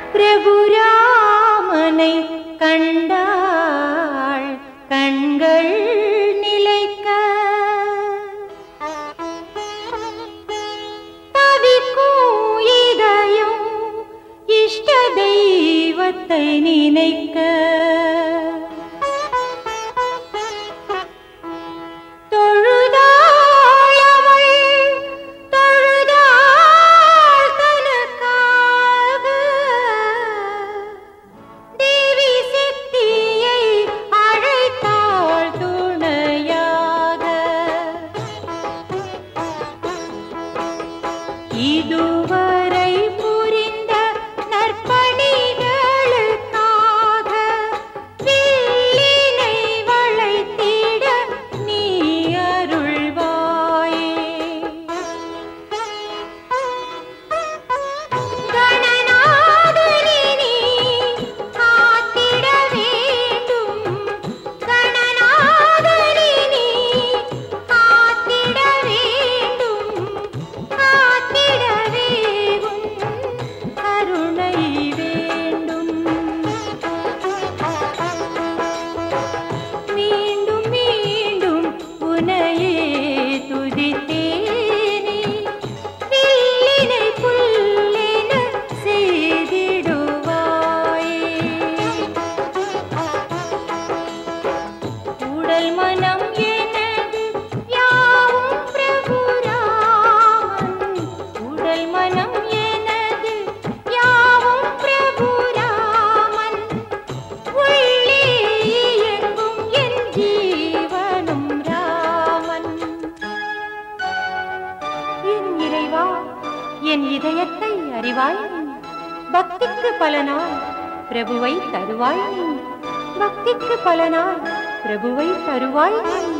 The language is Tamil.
பிரபுராமனை கண்டாள் கண்கள் நிலைக்க தவிக்கும் இதயம் இஷ்ட தெய்வத்தை நினைக்க தொழுதாள் அவள், தொழுதாள் தனக்காக. தேவி சக்தியை அழைத்தாள் துணையாக இதுவரை புரிந்த நற்பணிகளுக்காக வில்லினை வளைத்திட நீ அருள்வாயே கணநாதனே நீ காத்திட வேண்டும் கணநாதனே நீ காத்திட வேண்டும் காத்திடவே உன் கருணை வேண்டும் மீண்டும் மீண்டும் உனையே துதித்தேனே வில்லினை புல்லென செய்திடுவாயே உடல் மனம் எனது யாவும் பிரபுராமன் உடல் மனம் எனது யாவும் பிரபுராமன் உள்ளே இயங்கும் என் ஜீவனும் ராமன் என் இறைவா என் இதயத்தை அறிவாய் நீ பக்திக்கு பல நாள் பிரபுவை தருவாய் நீ பக்திக்கு பல நாள் பிரபுவை தருவாய் நீ